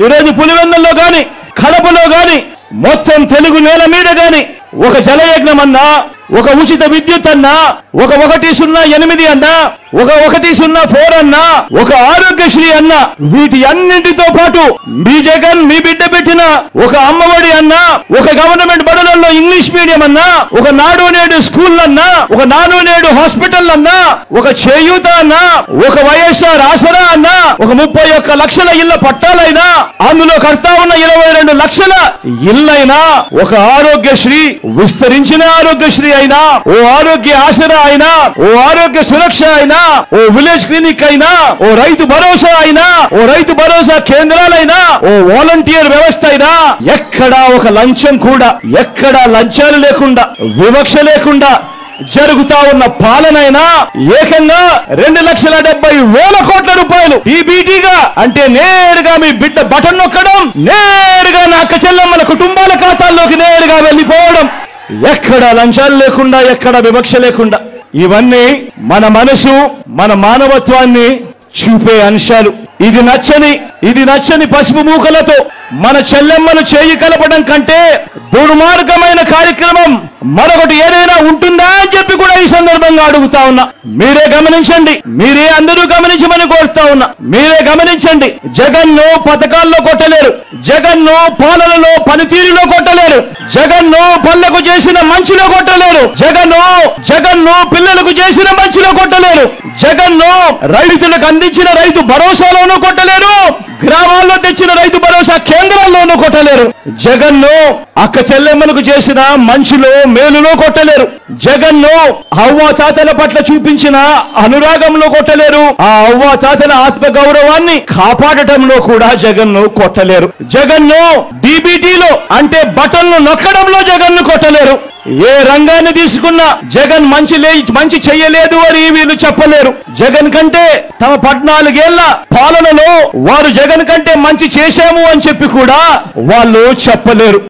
ఈరోజు పులివెందుల్లో గాని కడపలో గాని మొత్తం తెలుగు నేల మీద గాని ఒక జలయజ్ఞం అన్నా ఒక ఉచిత విద్యుత్ అన్నా ఒక ఒకటి సున్నా ఎనిమిది అన్నా ఒక ఒకటి సున్నా ఫోర్ అన్నా ఒక ఆరోగ్యశ్రీ అన్నా వీటి అన్నింటితో పాటు మీ జగన్ మీ బిడ్డ పెట్టిన ఒక అమ్మఒడి అన్నా ఒక గవర్నమెంట్ బడులలో ఇంగ్లీష్ మీడియం అన్నా ఒక నాడు నేడు స్కూల్ అన్నా ఒక నాడు నేడు హాస్పిటల్ అన్నా ఒక చేయూత అన్నా ఒక వైఎస్ఆర్ ఆసరా అన్నా ఒక ముప్పై ఒక్క లక్షల ఇళ్ల పట్టాలైనా అందులో కర్తా ఉన్న ఇరవై రెండు లక్షల ఇల్లైనా ఒక ఆరోగ్యశ్రీ విస్తరించిన ఆరోగ్యశ్రీ అయినా ఓ ఆరోగ్య ఆసరా అయినా ఓ ఆరోగ్య సురక్ష అయినా ఓ విలేజ్ క్లినిక్ అయినా ఓ రైతు భరోసా అయినా ఓ రైతు భరోసా కేంద్రాలైనా ఓ వాలంటీర్ వ్యవస్థ అయినా ఎక్కడా ఒక లంచం కూడా ఎక్కడా లంచాలు లేకుండా వివక్ష లేకుండా జరుగుతా ఉన్న పాలనైనా ఏకంగా రెండు లక్షల డెబ్బై వేల కోట్ల రూపాయలు ఈబీటీగా అంటే నేరుగా మీ బిడ్డ బటన్ నొక్కడం నేరుగా నా అక్క చెల్లెమ్మల కుటుంబాల ఖాతాల్లోకి నేరుగా వెళ్ళిపోవడం ఎక్కడ లంచాలు లేకుండా ఎక్కడ వివక్ష లేకుండా ఇవన్నీ మన మనసు మన మానవత్వాన్ని చూపే అంశాలు ఇది నచ్చని ఇది నచ్చని పసుపు మూకలతో మన చెల్లెమ్మను చేయి కలపడం కంటే దుర్మార్గమైన కార్యక్రమం మరొకటి ఏదైనా ఉంటుందా అని చెప్పి కూడా ఈ సందర్భంగా అడుగుతా ఉన్నా మీరే గమనించండి మీరే అందరూ గమనించమని కోరుతా ఉన్నా మీరే గమనించండి జగన్ను పథకాల్లో కొట్టలేరు జగన్ను పాలనలో పనితీరులో కొట్టలేరు జగన్ను పల్లెకు చేసిన మంచిలో కొట్టలేరు జగన్ను జగన్ను పిల్లలకు చేసిన మంచిలో కొట్టలేరు జగన్ను రైతులకు అందించిన రైతు భరోసాలోనూ కొట్టలేరు గ్రామాల్లో తెచ్చిన రైతు భరోసా కేంద్రాల్లోనూ కొట్టలేరు జగన్ను అక్క చెల్లెమ్మలకు చేసిన మంచిలో మేలులో కొట్టలేరు జగన్ను అవ్వ తాతల పట్ల చూపించిన అనురాగంలో కొట్టలేరు ఆ అవ్వ తాతల ఆత్మ గౌరవాన్ని కాపాడటంలో కూడా జగన్ను కొట్టలేరు జగన్ను డీబీటీలో అంటే బటన్ను నొక్కడంలో జగన్ను కొట్టలేరు ఏ రంగాన్ని తీసుకున్నా జగన్ మంచి లే మంచి చెయ్యలేదు అని వీళ్ళు చెప్పలేరు జగన్ కంటే తమ పద్నాలుగేళ్ల పాలనలో వారు జగన్ కంటే మంచి చేశాము అని చెప్పి కూడా వాళ్ళు చెప్పలేరు